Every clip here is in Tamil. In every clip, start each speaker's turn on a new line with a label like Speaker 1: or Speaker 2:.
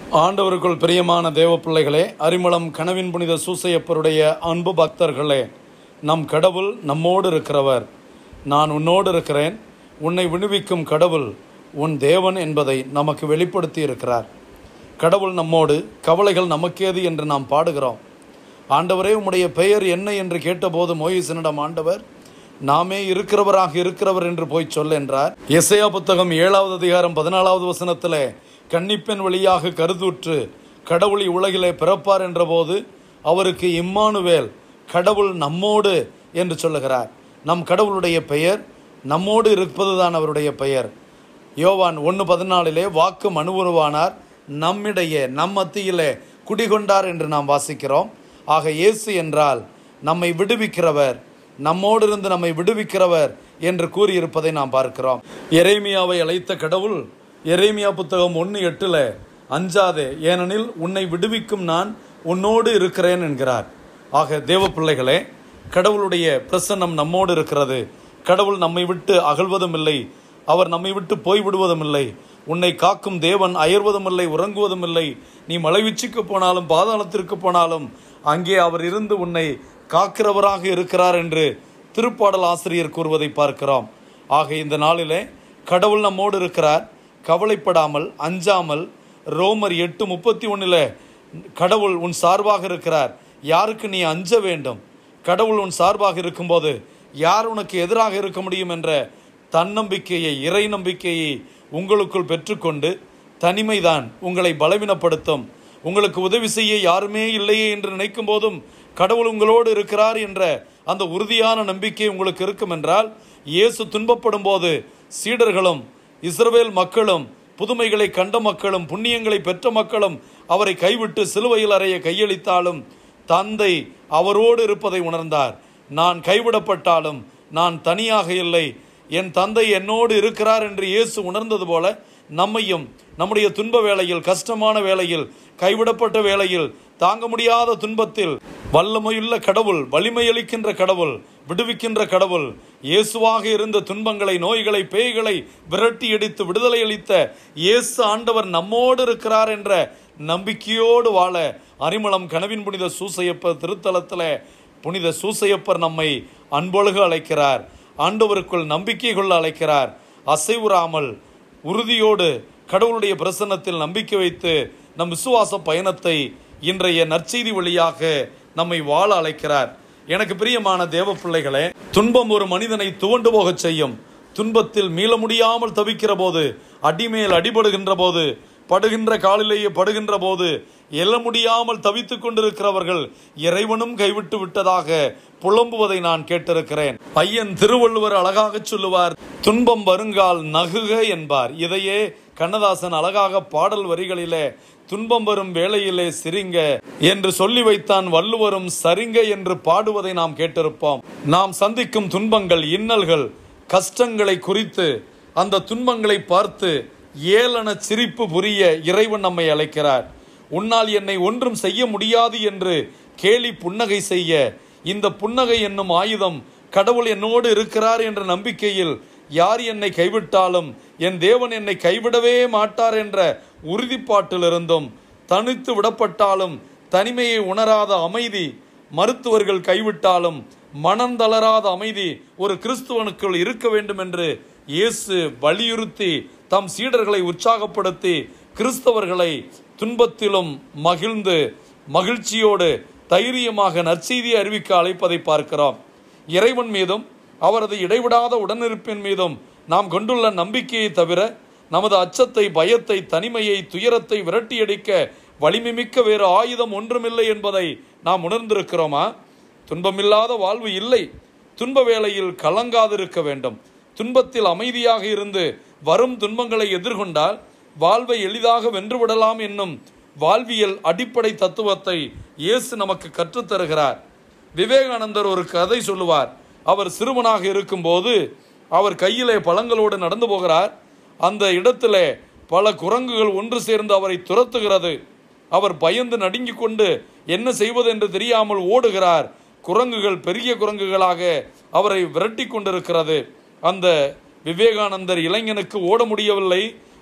Speaker 1: ஆண்டவருக்குள் பிரியமான தேவ பிள்ளைகளே அரிமளம் கனவின் புனித சூசையப்பருடைய அன்பு பக்தர்களே நம் கடவுள் நம்மோடு இருக்கிறவர் நான் உன்னோடு இருக்கிறேன் உன்னை விடுவிக்கும் கடவுள் உன் தேவன் என்பதை நமக்கு வெளிப்படுத்தி இருக்கிறார் கடவுள் நம்மோடு கவலைகள் நமக்கேது என்று நாம் பாடுகிறோம் ஆண்டவரே உம்முடைய பெயர் என்ன என்று கேட்டபோது மோயிசனிடம் ஆண்டவர் நாமே இருக்கிறவராக இருக்கிறவர் என்று போய் சொல் என்றார் எசையா புத்தகம் ஏழாவது அதிகாரம் பதினாலாவது வசனத்திலே கன்னிப்பெண் வழியாக கருதுற்று கடவுளை உலகிலே பிறப்பார் என்றபோது அவருக்கு இம்மானுவேல் கடவுள் நம்மோடு என்று சொல்லுகிறார் நம் கடவுளுடைய பெயர் நம்மோடு இருப்பதுதான் அவருடைய பெயர் யோவான் ஒன்று பதினாலிலே வாக்கு மனுவுருவானார் நம்மிடையே நம் மத்தியிலே குடிகொண்டார் என்று நாம் வாசிக்கிறோம் ஆக இயேசு என்றால் நம்மை விடுவிக்கிறவர் நம்மோடு இருந்து நம்மை விடுவிக்கிறவர் என்று கூறியிருப்பதை நாம் பார்க்கிறோம் எரேமியாவை அழைத்த கடவுள் எரேமியா புத்தகம் ஒன்று எட்டுல அஞ்சாதே ஏனெனில் உன்னை விடுவிக்கும் நான் உன்னோடு இருக்கிறேன் என்கிறார் ஆக தேவ பிள்ளைகளே கடவுளுடைய பிரசன்னம் நம்மோடு இருக்கிறது கடவுள் நம்மை விட்டு அகழ்வதும் இல்லை அவர் நம்மை விட்டு போய்விடுவதும் இல்லை உன்னை காக்கும் தேவன் அயர்வதும் இல்லை உறங்குவதும் இல்லை நீ மலைவிச்சுக்கு போனாலும் பாதாளத்திற்கு போனாலும் அங்கே அவர் இருந்து உன்னை காக்கிறவராக இருக்கிறார் என்று திருப்பாடல் ஆசிரியர் கூறுவதை பார்க்கிறோம் ஆக இந்த நாளிலே கடவுள் நம்மோடு இருக்கிறார் கவலைப்படாமல் அஞ்சாமல் ரோமர் எட்டு முப்பத்தி ஒன்றில் கடவுள் உன் சார்பாக இருக்கிறார் யாருக்கு நீ அஞ்ச வேண்டும் கடவுள் உன் சார்பாக இருக்கும்போது யார் உனக்கு எதிராக இருக்க முடியும் என்ற தன்னம்பிக்கையை இறை நம்பிக்கையை உங்களுக்குள் பெற்றுக்கொண்டு தனிமைதான் உங்களை பலவீனப்படுத்தும் உங்களுக்கு உதவி செய்ய யாருமே இல்லையே என்று நினைக்கும் போதும் கடவுள் உங்களோடு இருக்கிறார் என்ற அந்த உறுதியான நம்பிக்கை உங்களுக்கு இருக்கும் என்றால் இயேசு துன்பப்படும் போது சீடர்களும் இஸ்ரவேல் மக்களும் புதுமைகளை கண்ட மக்களும் புண்ணியங்களை பெற்ற மக்களும் அவரை கைவிட்டு சிலுவையில் அறைய கையளித்தாலும் தந்தை அவரோடு இருப்பதை உணர்ந்தார் நான் கைவிடப்பட்டாலும் நான் தனியாக இல்லை என் தந்தை என்னோடு இருக்கிறார் என்று இயேசு உணர்ந்தது போல நம்மையும் நம்முடைய துன்ப வேளையில் கஷ்டமான வேளையில் கைவிடப்பட்ட வேளையில் தாங்க முடியாத துன்பத்தில் வல்லமையுள்ள கடவுள் வலிமையளிக்கின்ற கடவுள் விடுவிக்கின்ற கடவுள் இயேசுவாக இருந்த துன்பங்களை நோய்களை பேய்களை விரட்டி அடித்து விடுதலை அளித்த இயேசு ஆண்டவர் நம்மோடு இருக்கிறார் என்ற நம்பிக்கையோடு வாழ அரிமளம் கனவின் புனித சூசையப்பர் திருத்தலத்தில் புனித சூசையப்பர் நம்மை அன்பொழுக அழைக்கிறார் ஆண்டவருக்குள் நம்பிக்கை கொள்ள அழைக்கிறார் அசைவுறாமல் உறுதியோடு கடவுளுடைய பிரசன்னத்தில் நம்பிக்கை வைத்து நம் விசுவாச பயணத்தை இன்றைய நற்செய்தி வழியாக நம்மை வாழ அழைக்கிறார் எனக்கு பிரியமான தேவ பிள்ளைகளே துன்பம் ஒரு மனிதனை துவண்டு போகச் செய்யும் துன்பத்தில் மீள முடியாமல் தவிக்கிற போது அடிமேல் அடிபடுகின்ற போது படுகின்ற காலிலேயே படுகின்ற போது எழ முடியாமல் தவித்துக் கொண்டிருக்கிறவர்கள் இறைவனும் கைவிட்டு விட்டதாக புலம்புவதை நான் கேட்டிருக்கிறேன் ஐயன் திருவள்ளுவர் அழகாக சொல்லுவார் துன்பம் வருங்கால் நகுக என்பார் இதையே கண்ணதாசன் அழகாக பாடல் வரிகளிலே துன்பம் வரும் வேளையிலே சிரிங்க என்று சொல்லி வைத்தான் வள்ளுவரும் சரிங்க என்று பாடுவதை நாம் கேட்டிருப்போம் நாம் சந்திக்கும் துன்பங்கள் இன்னல்கள் கஷ்டங்களை குறித்து அந்த துன்பங்களை பார்த்து ஏளன சிரிப்பு புரிய இறைவன் நம்மை அழைக்கிறார் உன்னால் என்னை ஒன்றும் செய்ய முடியாது என்று கேலி புன்னகை செய்ய இந்த புன்னகை என்னும் ஆயுதம் கடவுள் என்னோடு இருக்கிறார் என்ற நம்பிக்கையில் யார் என்னை கைவிட்டாலும் என் தேவன் என்னை கைவிடவே மாட்டார் என்ற உறுதிப்பாட்டிலிருந்தும் தனித்து விடப்பட்டாலும் தனிமையை உணராத அமைதி மருத்துவர்கள் கைவிட்டாலும் மனம் தளராத அமைதி ஒரு கிறிஸ்துவனுக்குள் இருக்க வேண்டும் என்று இயேசு வலியுறுத்தி தம் சீடர்களை உற்சாகப்படுத்தி கிறிஸ்தவர்களை துன்பத்திலும் மகிழ்ந்து மகிழ்ச்சியோடு தைரியமாக நற்செய்தியை அறிவிக்க அழைப்பதை பார்க்கிறோம் இறைவன் மீதும் அவரது இடைவிடாத உடனிருப்பின் மீதும் நாம் கொண்டுள்ள நம்பிக்கையை தவிர நமது அச்சத்தை பயத்தை தனிமையை துயரத்தை விரட்டியடிக்க வலிமைமிக்க வேறு ஆயுதம் ஒன்றுமில்லை என்பதை நாம் உணர்ந்திருக்கிறோமா துன்பமில்லாத வாழ்வு இல்லை துன்ப வேளையில் கலங்காதிருக்க வேண்டும் துன்பத்தில் அமைதியாக இருந்து வரும் துன்பங்களை எதிர்கொண்டால் வாழ்வை எளிதாக வென்றுவிடலாம் என்னும் வாழ்வியல் அடிப்படை தத்துவத்தை இயேசு நமக்கு கற்றுத்தருகிறார் விவேகானந்தர் ஒரு கதை சொல்லுவார் அவர் சிறுவனாக இருக்கும்போது அவர் கையிலே பழங்களோடு நடந்து போகிறார் அந்த இடத்துல பல குரங்குகள் ஒன்று சேர்ந்து அவரை துரத்துகிறது அவர் பயந்து நடுங்கிக் கொண்டு என்ன செய்வது என்று தெரியாமல் ஓடுகிறார் குரங்குகள் பெரிய குரங்குகளாக அவரை விரட்டி கொண்டிருக்கிறது அந்த விவேகானந்தர் இளைஞனுக்கு ஓட முடியவில்லை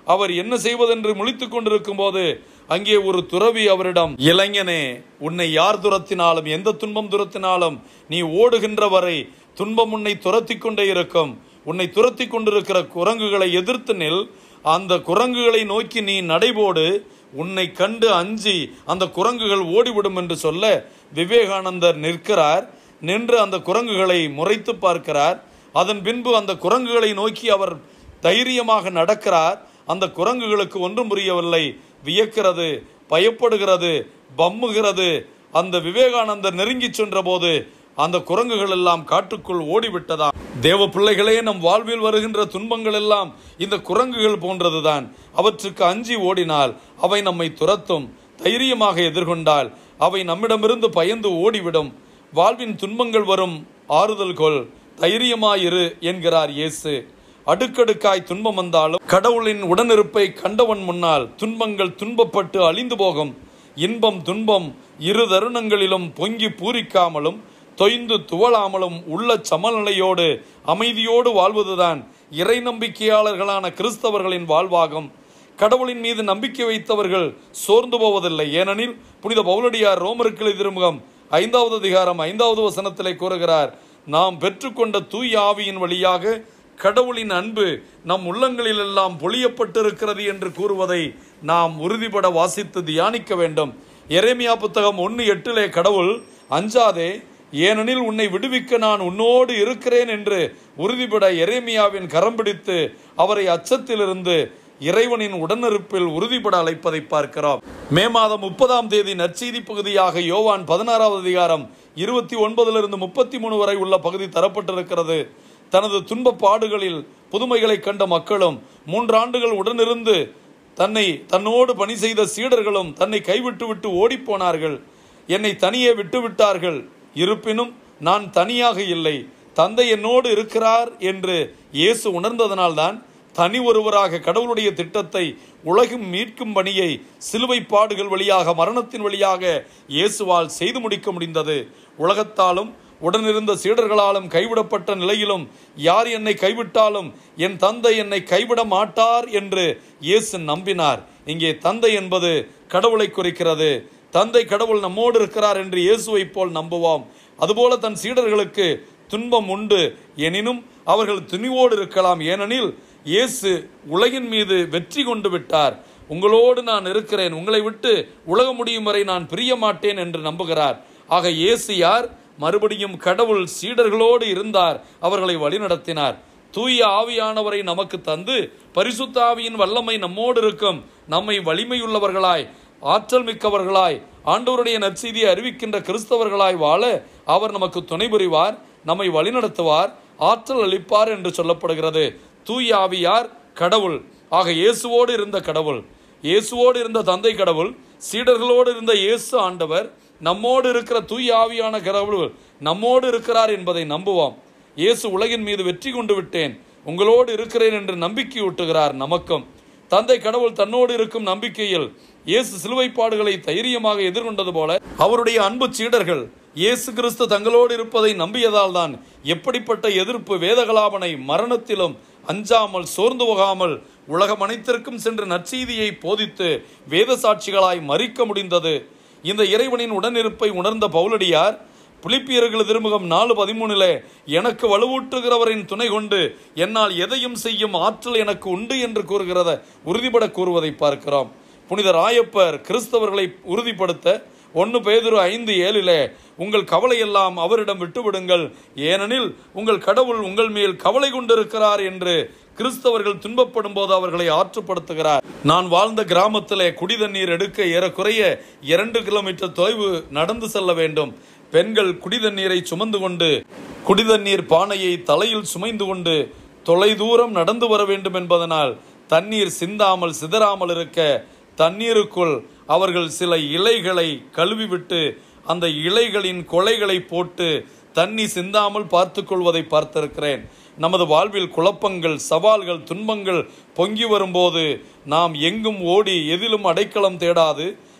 Speaker 1: அவர் என்ன செய்வதென்று முழித்துக் கொண்டிருக்கும் போது அங்கே ஒரு துறவி அவரிடம் இளைஞனே உன்னை யார் துரத்தினாலும் எந்த துன்பம் துரத்தினாலும் நீ ஓடுகின்ற வரை துன்பம் உன்னை துரத்தி கொண்டே இருக்கும் உன்னை துரத்தி கொண்டிருக்கிற குரங்குகளை எதிர்த்து நில் அந்த குரங்குகளை நோக்கி நீ நடைபோடு உன்னை கண்டு அஞ்சி அந்த குரங்குகள் ஓடிவிடும் என்று சொல்ல விவேகானந்தர் நிற்கிறார் நின்று அந்த குரங்குகளை முறைத்து பார்க்கிறார் அதன் பின்பு அந்த குரங்குகளை நோக்கி அவர் தைரியமாக நடக்கிறார் அந்த குரங்குகளுக்கு ஒன்றும் புரியவில்லை வியக்கிறது பயப்படுகிறது பம்முகிறது அந்த விவேகானந்தர் நெருங்கி சென்றபோது அந்த குரங்குகள் எல்லாம் காட்டுக்குள் ஓடிவிட்டதா தேவ பிள்ளைகளே நம் வாழ்வில் வருகின்ற துன்பங்கள் எல்லாம் இந்த குரங்குகள் போன்றதுதான் அவற்றுக்கு அஞ்சி ஓடினால் அவை நம்மை துரத்தும் தைரியமாக எதிர்கொண்டால் அவை நம்மிடமிருந்து பயந்து ஓடிவிடும் வாழ்வின் துன்பங்கள் வரும் ஆறுதல் கொள் தைரியமாயிரு என்கிறார் இயேசு அடுக்கடுக்காய் துன்பம் வந்தாலும் கடவுளின் உடனிருப்பை கண்டவன் முன்னால் துன்பங்கள் துன்பப்பட்டு அழிந்து போகும் இன்பம் துன்பம் இரு தருணங்களிலும் பொங்கி பூரிக்காமலும் தொய்ந்து துவளாமலும் உள்ள சமநிலையோடு அமைதியோடு வாழ்வதுதான் இறை நம்பிக்கையாளர்களான கிறிஸ்தவர்களின் வாழ்வாகும் கடவுளின் மீது நம்பிக்கை வைத்தவர்கள் சோர்ந்து போவதில்லை ஏனெனில் புனித பவுலடியார் ரோமருக்கு திருமுகம் ஐந்தாவது அதிகாரம் ஐந்தாவது வசனத்திலே கூறுகிறார் நாம் பெற்றுக்கொண்ட தூய் ஆவியின் வழியாக கடவுளின் அன்பு நம் உள்ளங்களில் எல்லாம் பொழியப்பட்டிருக்கிறது என்று கூறுவதை நாம் உறுதிபட வாசித்து தியானிக்க வேண்டும் எரேமியா புத்தகம் ஒன்று எட்டிலே கடவுள் அஞ்சாதே ஏனெனில் உன்னை விடுவிக்க நான் உன்னோடு இருக்கிறேன் என்று உறுதிபட எரேமியாவின் கரம் பிடித்து அவரை அச்சத்திலிருந்து இறைவனின் உடனிருப்பில் உறுதிபட அழைப்பதை பார்க்கிறோம் மே மாதம் முப்பதாம் தேதி நற்செய்தி பகுதியாக யோவான் பதினாறாவது அதிகாரம் இருபத்தி ஒன்பதிலிருந்து முப்பத்தி மூணு வரை உள்ள பகுதி தரப்பட்டிருக்கிறது தனது துன்ப பாடுகளில் புதுமைகளை கண்ட மக்களும் மூன்றாண்டுகள் உடனிருந்து தன்னை தன்னோடு பணி செய்த சீடர்களும் தன்னை கைவிட்டு விட்டு ஓடிப்போனார்கள் என்னை தனியே விட்டு விட்டார்கள் இருப்பினும் நான் தனியாக இல்லை தந்தை என்னோடு இருக்கிறார் என்று இயேசு உணர்ந்ததனால்தான் தனி ஒருவராக கடவுளுடைய திட்டத்தை உலகம் மீட்கும் பணியை சிலுவை பாடுகள் வழியாக மரணத்தின் வழியாக இயேசுவால் செய்து முடிக்க முடிந்தது உலகத்தாலும் உடனிருந்த சீடர்களாலும் கைவிடப்பட்ட நிலையிலும் யார் என்னை கைவிட்டாலும் என் தந்தை என்னை கைவிட மாட்டார் என்று இயேசு நம்பினார் இங்கே தந்தை என்பது கடவுளை குறிக்கிறது தந்தை கடவுள் நம்மோடு இருக்கிறார் என்று இயேசுவை போல் நம்புவோம் அதுபோல தன் சீடர்களுக்கு துன்பம் உண்டு எனினும் அவர்கள் துணிவோடு இருக்கலாம் ஏனெனில் இயேசு உலகின் மீது வெற்றி கொண்டு விட்டார் உங்களோடு நான் இருக்கிறேன் உங்களை விட்டு உலக முடியும் வரை நான் பிரிய மாட்டேன் என்று நம்புகிறார் ஆக இயேசு யார் மறுபடியும் கடவுள் சீடர்களோடு இருந்தார் அவர்களை வழிநடத்தினார் தூய ஆவியானவரை நமக்கு தந்து பரிசுத்த ஆவியின் வல்லமை நம்மோடு இருக்கும் நம்மை வலிமையுள்ளவர்களாய் ஆற்றல் மிக்கவர்களாய் ஆண்டவருடைய நற்செய்தியை அறிவிக்கின்ற கிறிஸ்தவர்களாய் வாழ அவர் நமக்கு துணை புரிவார் நம்மை வழிநடத்துவார் ஆற்றல் அளிப்பார் என்று சொல்லப்படுகிறது தூய ஆவியார் கடவுள் ஆக இயேசுவோடு இருந்த கடவுள் இயேசுவோடு இருந்த தந்தை கடவுள் சீடர்களோடு இருந்த இயேசு ஆண்டவர் நம்மோடு இருக்கிற தூய ஆவியான கடவுள் நம்மோடு இருக்கிறார் என்பதை நம்புவோம் இயேசு உலகின் மீது வெற்றி கொண்டு விட்டேன் உங்களோடு இருக்கிறேன் என்று நம்பிக்கை ஊட்டுகிறார் நமக்கும் தந்தை கடவுள் தன்னோடு இருக்கும் நம்பிக்கையில் இயேசு சிலுவை பாடுகளை தைரியமாக எதிர்கொண்டது போல அவருடைய அன்பு சீடர்கள் இயேசு கிறிஸ்து தங்களோடு இருப்பதை நம்பியதால் தான் எப்படிப்பட்ட எதிர்ப்பு வேதகலாபனை மரணத்திலும் அஞ்சாமல் சோர்ந்து போகாமல் உலகம் அனைத்திற்கும் சென்று நற்செய்தியை போதித்து வேத சாட்சிகளாய் மறிக்க முடிந்தது இந்த இறைவனின் உடனிருப்பை உணர்ந்த பவுலடியார் பிலிப்பியர்கள் திருமுகம் நாலு பதிமூணிலே எனக்கு வலுவூட்டுகிறவரின் துணை கொண்டு என்னால் எதையும் செய்யும் ஆற்றல் எனக்கு உண்டு என்று கூறுகிறத உறுதிபட கூறுவதை பார்க்கிறோம் புனித ராயப்பர் கிறிஸ்தவர்களை உறுதிப்படுத்த ஒன்று பேதுரு ஐந்து ஏழிலே உங்கள் கவலையெல்லாம் அவரிடம் விட்டுவிடுங்கள் ஏனெனில் உங்கள் கடவுள் உங்கள் மேல் கவலை கொண்டிருக்கிறார் என்று கிறிஸ்தவர்கள் துன்பப்படும் போது அவர்களை ஆற்றுப்படுத்துகிறார் நான் வாழ்ந்த கிராமத்திலே குடிதண்ணீர் எடுக்க ஏறக்குறைய இரண்டு கிலோமீட்டர் தொலைவு நடந்து செல்ல வேண்டும் பெண்கள் குடிதண்ணீரை சுமந்து கொண்டு குடிதண்ணீர் பானையை தலையில் சுமைந்து கொண்டு தொலைதூரம் நடந்து வர வேண்டும் என்பதனால் தண்ணீர் சிந்தாமல் சிதறாமல் இருக்க தண்ணீருக்குள் அவர்கள் சில இலைகளை கழுவிவிட்டு அந்த இலைகளின் கொலைகளை போட்டு தண்ணி சிந்தாமல் பார்த்து கொள்வதை பார்த்திருக்கிறேன் நமது வாழ்வில் குழப்பங்கள் சவால்கள் துன்பங்கள் பொங்கி வரும்போது நாம் எங்கும் ஓடி எதிலும் அடைக்கலம் தேடாது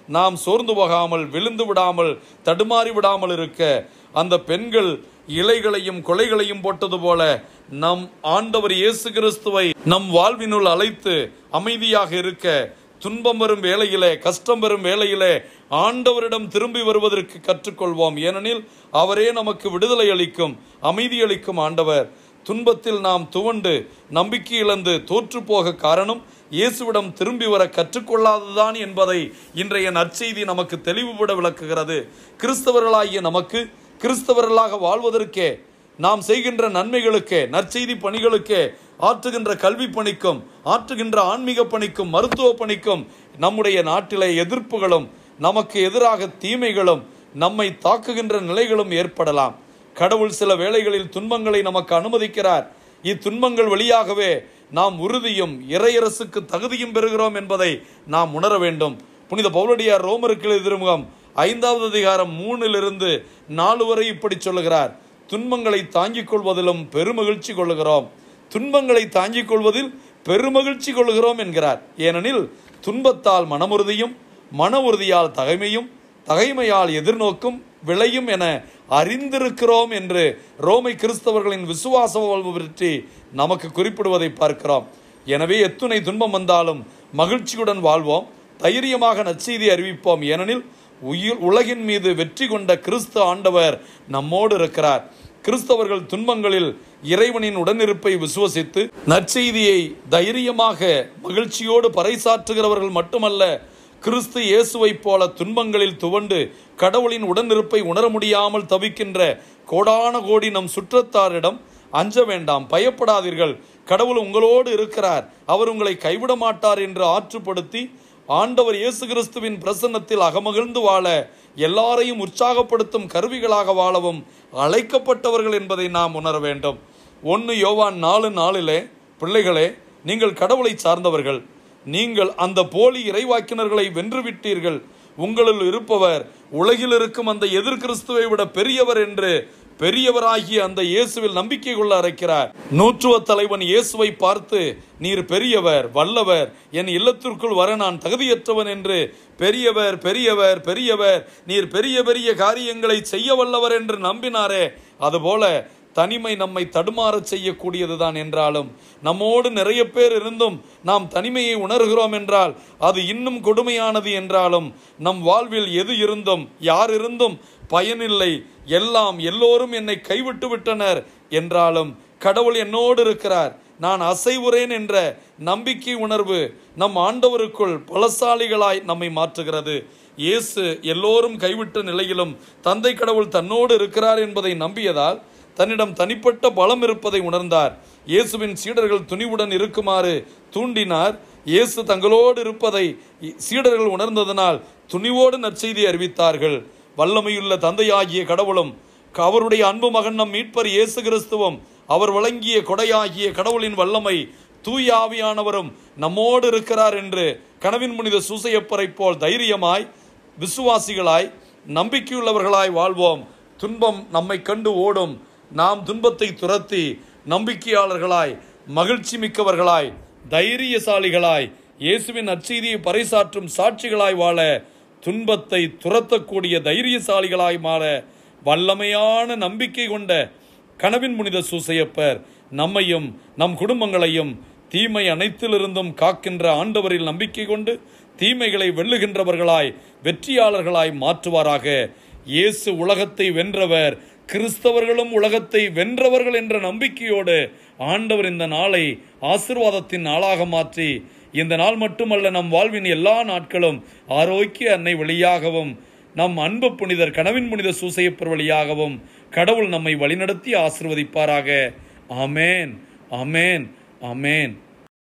Speaker 1: நாம் சோர்ந்து போகாமல் விழுந்து விடாமல் தடுமாறி விடாமல் இருக்க அந்த பெண்கள் இலைகளையும் கொலைகளையும் போட்டது போல நம் ஆண்டவர் இயேசு கிறிஸ்துவை நம் வாழ்வினுள் அழைத்து அமைதியாக இருக்க துன்பம் வரும் வேளையிலே கஷ்டம் வரும் வேளையிலே ஆண்டவரிடம் திரும்பி வருவதற்கு கற்றுக்கொள்வோம் ஏனெனில் அவரே நமக்கு விடுதலை அளிக்கும் அமைதி அளிக்கும் ஆண்டவர் துன்பத்தில் நாம் துவண்டு நம்பிக்கை இழந்து தோற்று போக காரணம் இயேசுவிடம் திரும்பி வர கற்றுக்கொள்ளாததுதான் என்பதை இன்றைய நற்செய்தி நமக்கு தெளிவுபட விளக்குகிறது கிறிஸ்தவர்களாகிய நமக்கு கிறிஸ்தவர்களாக வாழ்வதற்கே நாம் செய்கின்ற நன்மைகளுக்கே நற்செய்தி பணிகளுக்கே ஆற்றுகின்ற கல்வி பணிக்கும் ஆற்றுகின்ற ஆன்மீக பணிக்கும் மருத்துவ பணிக்கும் நம்முடைய நாட்டிலே எதிர்ப்புகளும் நமக்கு எதிராக தீமைகளும் நம்மை தாக்குகின்ற நிலைகளும் ஏற்படலாம் கடவுள் சில வேளைகளில் துன்பங்களை நமக்கு அனுமதிக்கிறார் இத்துன்பங்கள் வழியாகவே நாம் உறுதியும் இறையரசுக்கு தகுதியும் பெறுகிறோம் என்பதை நாம் உணர வேண்டும் புனித பவுலடியார் ரோமருக்கு எதிர்முகம் ஐந்தாவது அதிகாரம் மூணிலிருந்து நாலு வரை இப்படி சொல்லுகிறார் துன்பங்களை தாங்கிக் கொள்வதிலும் பெருமகிழ்ச்சி கொள்ளுகிறோம் துன்பங்களை தாங்கிக் கொள்வதில் பெருமகிழ்ச்சி கொள்ளுகிறோம் என்கிறார் ஏனெனில் துன்பத்தால் மனமுறுதியும் மன உறுதியால் தகைமையும் தகைமையால் எதிர்நோக்கும் விளையும் என அறிந்திருக்கிறோம் என்று ரோமை கிறிஸ்தவர்களின் விசுவாச வாழ்வு பற்றி நமக்கு குறிப்பிடுவதை பார்க்கிறோம் எனவே எத்துணை துன்பம் வந்தாலும் மகிழ்ச்சியுடன் வாழ்வோம் தைரியமாக நற்செய்தி அறிவிப்போம் ஏனெனில் உயிர் உலகின் மீது வெற்றி கொண்ட கிறிஸ்து ஆண்டவர் நம்மோடு இருக்கிறார் கிறிஸ்தவர்கள் துன்பங்களில் இறைவனின் உடனிருப்பை விசுவசித்து நற்செய்தியை தைரியமாக மகிழ்ச்சியோடு பறைசாற்றுகிறவர்கள் மட்டுமல்ல கிறிஸ்து இயேசுவைப் போல துன்பங்களில் துவண்டு கடவுளின் உடனிருப்பை உணர முடியாமல் தவிக்கின்ற கோடான கோடி நம் சுற்றத்தாரிடம் அஞ்ச வேண்டாம் பயப்படாதீர்கள் கடவுள் உங்களோடு இருக்கிறார் அவர் உங்களை கைவிட மாட்டார் என்று ஆற்றுப்படுத்தி ஆண்டவர் இயேசு கிறிஸ்துவின் பிரசன்னத்தில் அகமகிழ்ந்து வாழ எல்லாரையும் உற்சாகப்படுத்தும் கருவிகளாக வாழவும் அழைக்கப்பட்டவர்கள் என்பதை நாம் உணர வேண்டும் ஒன்று யோவான் நாலு நாளிலே பிள்ளைகளே நீங்கள் கடவுளை சார்ந்தவர்கள் நீங்கள் அந்த போலி இறைவாக்கினர்களை வென்றுவிட்டீர்கள் உங்களுள் இருப்பவர் உலகில் இருக்கும் அந்த எதிர் கிறிஸ்துவை விட பெரியவர் என்று பெரியவராகிய அந்த இயேசுவில் நம்பிக்கை கொள்ள அழைக்கிறார் நூற்றுவ தலைவன் இயேசுவை பார்த்து நீர் பெரியவர் வல்லவர் என் இல்லத்திற்குள் வர நான் தகுதியற்றவன் என்று பெரியவர் பெரியவர் பெரியவர் நீர் பெரிய பெரிய காரியங்களை செய்ய வல்லவர் என்று நம்பினாரே அதுபோல தனிமை நம்மை தடுமாறச் செய்யக்கூடியதுதான் என்றாலும் நம்மோடு நிறைய பேர் இருந்தும் நாம் தனிமையை உணர்கிறோம் என்றால் அது இன்னும் கொடுமையானது என்றாலும் நம் வாழ்வில் எது இருந்தும் யார் இருந்தும் பயனில்லை எல்லாம் எல்லோரும் என்னை கைவிட்டு விட்டனர் என்றாலும் கடவுள் என்னோடு இருக்கிறார் நான் அசைவுறேன் என்ற நம்பிக்கை உணர்வு நம் ஆண்டவருக்குள் பலசாலிகளாய் நம்மை மாற்றுகிறது இயேசு எல்லோரும் கைவிட்ட நிலையிலும் தந்தை கடவுள் தன்னோடு இருக்கிறார் என்பதை நம்பியதால் தன்னிடம் தனிப்பட்ட பலம் இருப்பதை உணர்ந்தார் இயேசுவின் சீடர்கள் துணிவுடன் இருக்குமாறு தூண்டினார் இயேசு தங்களோடு இருப்பதை சீடர்கள் உணர்ந்ததனால் துணிவோடு நற்செய்தி அறிவித்தார்கள் வல்லமையுள்ள தந்தையாகிய கடவுளும் அவருடைய அன்பு மகன் நம் மீட்பர் இயேசு கிறிஸ்துவும் அவர் வழங்கிய கொடையாகிய கடவுளின் வல்லமை தூய ஆவியானவரும் நம்மோடு இருக்கிறார் என்று கனவின் புனித சூசையப்பரை போல் தைரியமாய் விசுவாசிகளாய் நம்பிக்கையுள்ளவர்களாய் வாழ்வோம் துன்பம் நம்மை கண்டு ஓடும் நாம் துன்பத்தை துரத்தி நம்பிக்கையாளர்களாய் மகிழ்ச்சி மிக்கவர்களாய் தைரியசாலிகளாய் இயேசுவின் நற்செய்தியை பறைசாற்றும் சாட்சிகளாய் வாழ துன்பத்தை துரத்தக்கூடிய தைரியசாலிகளாய் மாற வல்லமையான நம்பிக்கை கொண்ட கனவின் புனித சூசையப்பர் நம்மையும் நம் குடும்பங்களையும் தீமை அனைத்திலிருந்தும் காக்கின்ற ஆண்டவரில் நம்பிக்கை கொண்டு தீமைகளை வெல்லுகின்றவர்களாய் வெற்றியாளர்களாய் மாற்றுவாராக இயேசு உலகத்தை வென்றவர் கிறிஸ்தவர்களும் உலகத்தை வென்றவர்கள் என்ற நம்பிக்கையோடு ஆண்டவர் இந்த நாளை ஆசிர்வாதத்தின் நாளாக மாற்றி இந்த நாள் மட்டுமல்ல நம் வாழ்வின் எல்லா நாட்களும் ஆரோக்கிய அன்னை வழியாகவும் நம் அன்பு புனிதர் கனவின் புனித சூசையப்பர் வழியாகவும் கடவுள் நம்மை வழிநடத்தி ஆசிர்வதிப்பாராக ஆமேன் ஆமேன் ஆமேன்